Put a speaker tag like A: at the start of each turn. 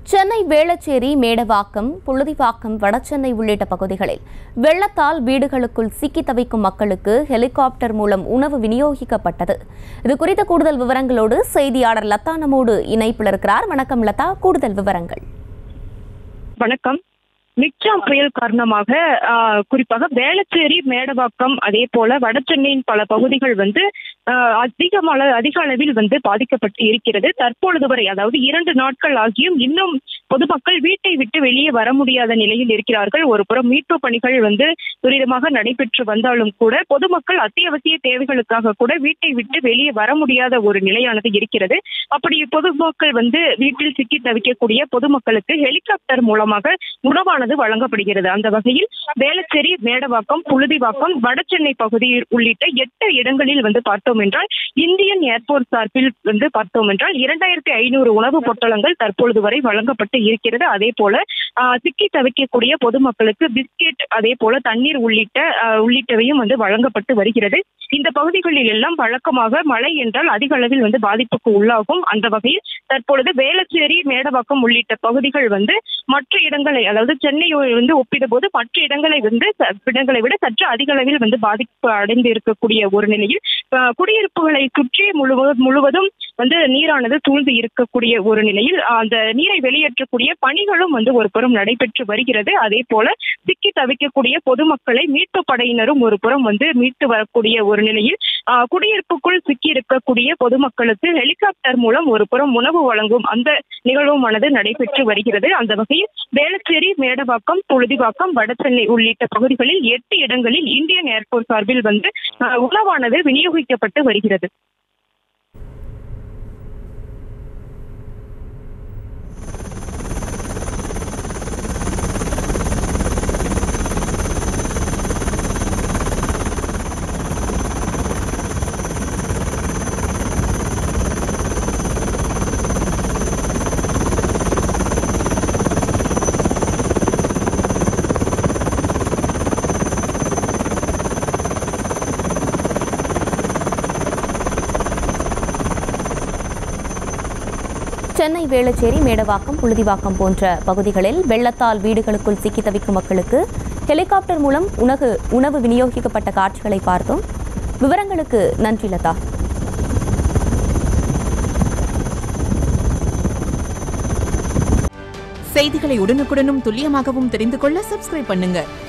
A: சென்னை வேளச்சேரி மேடவாக்கம் புழுதிவாக்கம் வடசென்னை உள்ளிட்ட பகுதிகளில் வெள்ளத்தால் வீடுகளுக்குள் சிக்கி தவிக்கும் மக்களுக்கு ஹெலிகாப்டர் மூலம் உணவு விநியோகிக்கப்பட்டது இது குறித்த கூடுதல் விவரங்களோடு செய்தியாளர் லதா நம்மோடு இணைப்பில் இருக்கிறார் வணக்கம் லதா கூடுதல் விவரங்கள்
B: வணக்கம் மிக்ஜாம் புயல் காரணமாக ஆஹ், குறிப்பாக வேளச்சேரி மேடவாக்கம் அதே போல வடசென்னையின் பல பகுதிகள் வந்து ஆஹ், அதிகமான அதிக அளவில் வந்து பாதிக்கப்பட்டு இருக்கிறது தற்பொழுது வரை அதாவது இரண்டு நாட்கள் ஆகியும் இன்னும் பொதுமக்கள் வீட்டை விட்டு வெளியே வர முடியாத நிலையில் இருக்கிறார்கள் ஒரு புறம் மீட்பு பணிகள் வந்து துரிதமாக நடைபெற்று வந்தாலும் கூட பொதுமக்கள் அத்தியாவசிய தேவைகளுக்காக கூட வீட்டை விட்டு வெளியே வர முடியாத ஒரு நிலையானது இருக்கிறது அப்படி பொதுமக்கள் வந்து வீட்டில் சிக்கி தவிக்கக்கூடிய பொதுமக்களுக்கு ஹெலிகாப்டர் மூலமாக உணவானது வழங்கப்படுகிறது அந்த வகையில் வேளச்சேரி மேடவாக்கம் புழுதிவாக்கம் வடசென்னை பகுதி உள்ளிட்ட எட்டு இடங்களில் வந்து பார்த்தோம் என்றால் இந்தியன் ஏர்போர்ட் சார்பில் வந்து பார்த்தோம் என்றால் இரண்டாயிரத்தி ஐநூறு உணவுப் பொட்டலங்கள் தற்பொழுது வரை வழங்கப்பட்டு இருக்கிறது அதே போல ஆஹ், சிக்கி தவிக்கக்கூடிய பொதுமக்களுக்கு பிஸ்கெட் அதே போல தண்ணீர் உள்ளிட்ட ஆஹ், உள்ளிட்டவையும் வந்து வழங்கப்பட்டு வருகிறது இந்த பகுதிகளில் எல்லாம் வழக்கமாக மழை என்றால் அதிக அளவில் வந்து பாதிப்புக்கு உள்ளாகும் அந்த வகையில் தற்பொழுது வேளச்சேரி மேடவாக்கம் உள்ளிட்ட பகுதிகள் வந்து மற்ற இடங்களை அதாவது சென்னை வந்து ஒப்பிடும்போது மற்ற இடங்களை வந்து ச- இடங்களை விட சற்று அதிக அளவில் வந்து பாதிப்பு அடைந்து இருக்கக்கூடிய ஒரு நிலையில் அஹ், குடியிருப்புகளை சுற்றி முழுவதும் முழுவதும் வந்து நீரானது சூழ்ந்து இருக்கக்கூடிய ஒரு நிலையில் அஹ், அந்த நீரை வெளியேற்றக்கூடிய பணிகளும் வந்து ஒரு புறம் நடைபெற்று வருகிறது அதே போல சிக்கி தவிக்கக்கூடிய பொதுமக்களை மீட்பு படையினரும் ஒரு புறம் வந்து மீட்டு வரக்கூடிய ஒரு நிலையில் ஆஹ், குடியிருப்புக்குள் சிக்கி இருக்கக்கூடிய பொதுமக்களுக்கு ஹெலிகாப்டர் மூலம் ஒரு புறம் உணவு வழங்கும் அந்த நிகழ்வுமானது நடைபெற்று வருகிறது அந்த வகையில் வேளச்சேரி மேடவாக்கம் புழுதிவாக்கம் வடசென்னை உள்ளிட்ட பகுதிகளில் எட்டு இடங்களில் இந்தியன் ஏர்போர்ட் சார்பில் வந்து ஆஹ், உணவானது விநியோகிக்கப்பட்டு வருகிறது
A: சென்னை வேளச்சேரி மேடவாக்கம் புழுதிவாக்கம் போன்ற பகுதிகளில் வெள்ளத்தால் வீடுகளுக்குள் சிக்கி தவிக்கும் மக்களுக்கு ஹெலிகாப்டர் மூலம் உணவு உணவு விநியோகிக்கப்பட்ட காட்சிகளை பார்த்தோம் விவரங்களுக்கு நன்றி லதா
C: செய்திகளை உடனுக்குடனும் துல்லியமாகவும் தெரிந்து கொள்ள சப்ஸ்கிரைப் பண்ணுங்க